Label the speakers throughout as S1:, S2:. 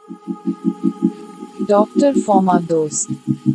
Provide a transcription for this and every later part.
S1: Dr. Forma Dost.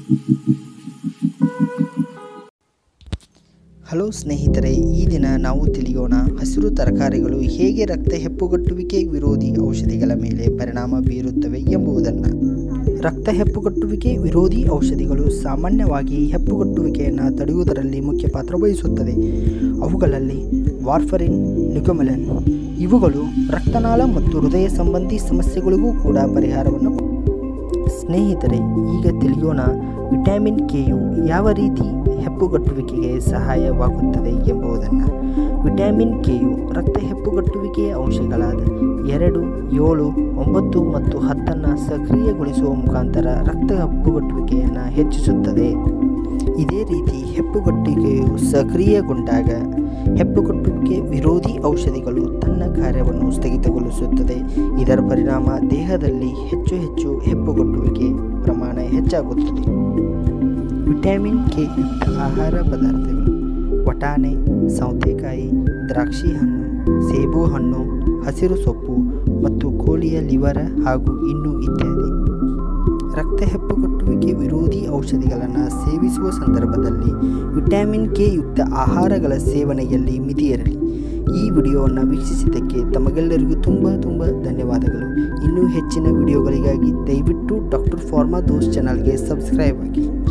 S2: Hello ಸ್ನೇಹಿತರೆ ಈ ದಿನ ನಾವು ತಿಳಿಯೋಣ ಹಸಿರು ತರಕಾರಿಗಳು ಹೇಗೆ ರಕ್ತ ಹೆಪ್ಪುಗಟ್ಟುವಿಕೆ ವಿರೋಧಿ ಔಷಧಿಗಳ ಮೇಲೆ ಪರಿಣಾಮ ಬೀರುತ್ತವೆ ಎಂಬುದನ್ನು ರಕ್ತ ಹೆಪ್ಪುಗಟ್ಟುವಿಕೆ ವಿರೋಧಿ ಔಷಧಿಗಳು ಸಾಮಾನ್ಯವಾಗಿ ಹೆಪ್ಪುಗಟ್ಟುವಿಕೆಯನ್ನು ತಡೆಯುವುದರಲ್ಲಿ ಮುಖ್ಯ ಪಾತ್ರ ವಹಿಸುತ್ತದೆ ಅವುಗಳಲ್ಲಿ ವಾರ್ಫರಿನ್ ನಿಕೊಮೆಲನ್ ಇವುಗಳು ರಕ್ತನಾಳ ಮತ್ತು ಹೃದಯ ಸಂಬಂಧಿ ಸಮಸ್ಯೆಗಳಿಗೂ ಕೂಡ ಪರಿಹಾರವನ್ನು ಸ್ನೇಹಿತರೆ ಈಗ ತಿಳಿಯೋಣ ವಿಟಮಿನ್ ಕೆಯು ಯಾವ ರೀತಿ ಹೆಪ್ಪುಗಟ್ಟುವಿಕೆಗೆ ಸಹಾಯವಾಗುತ್ತದೆ ಎಂಬುದನ್ನು ವಿಟಮಿನ್ ಕೆಯು ರಕ್ತ ಹೆಪ್ಪುಗಟ್ಟುವಿಕೆಯ ಅಂಶಗಳಾದ ಎರಡು ಏಳು ಒಂಬತ್ತು ಮತ್ತು ಹತ್ತನ್ನು ಸಕ್ರಿಯಗೊಳಿಸುವ ಮುಖಾಂತರ ರಕ್ತ ಹೆಪ್ಪುಗಟ್ಟುವಿಕೆಯನ್ನು ಹೆಚ್ಚಿಸುತ್ತದೆ ಇದೇ ರೀತಿ ಹೆಪ್ಪುಗಟ್ಟುವಿಕೆಯು ಸಕ್ರಿಯಗೊಂಡಾಗ ಹೆಪ್ಪುಗಟ್ಟುವಿಕೆ ವಿರೋಧಿ ಔಷಧಿಗಳು ತನ್ನ ಕಾರ್ಯವನ್ನು ಸ್ಥಗಿತಗೊಳಿಸುತ್ತದೆ ಇದರ ಪರಿಣಾಮ ದೇಹದಲ್ಲಿ ಹೆಚ್ಚು ಹೆಚ್ಚು ಹೆಪ್ಪುಗಟ್ಟುವಿಕೆ ಪ್ರಮಾಣ ಹೆಚ್ಚಾಗುತ್ತದೆ ವಿಟಮಿನ್ ಕೆ ಯುಕ್ತ ಆಹಾರ ಪದಾರ್ಥಗಳು ವಟಾಣೆ ಸೌತೆಕಾಯಿ ದ್ರಾಕ್ಷಿ ಹಣ್ಣು ಸೇಬು ಹಣ್ಣು ಹಸಿರು ಸೊಪ್ಪು ಮತ್ತು ಕೋಳಿಯ ಲಿವರ ಹಾಗೂ ಇನ್ನೂ ಇತ್ಯಾದಿ ರಕ್ತ ಹೆಪ್ಪುಗಟ್ಟುವಿಕೆ ವಿರೋಧಿ ಔಷಧಿಗಳನ್ನು ಸೇವಿಸುವ ಸಂದರ್ಭದಲ್ಲಿ ವಿಟಮಿನ್ ಕೆ ಯುಕ್ತ ಆಹಾರಗಳ ಸೇವನೆಯಲ್ಲಿ ಮಿತಿಯಿರಲಿ ಈ ವಿಡಿಯೋವನ್ನು ವೀಕ್ಷಿಸಿದ್ದಕ್ಕೆ ತಮಗೆಲ್ಲರಿಗೂ ತುಂಬ ತುಂಬ ಧನ್ಯವಾದಗಳು ಇನ್ನೂ ಹೆಚ್ಚಿನ ವಿಡಿಯೋಗಳಿಗಾಗಿ ದಯವಿಟ್ಟು ಡಾಕ್ಟರ್ ಫಾರ್ಮಾ ದೋಸ್ ಚಾನಲ್ಗೆ ಸಬ್ಸ್ಕ್ರೈಬ್ ಆಗಿ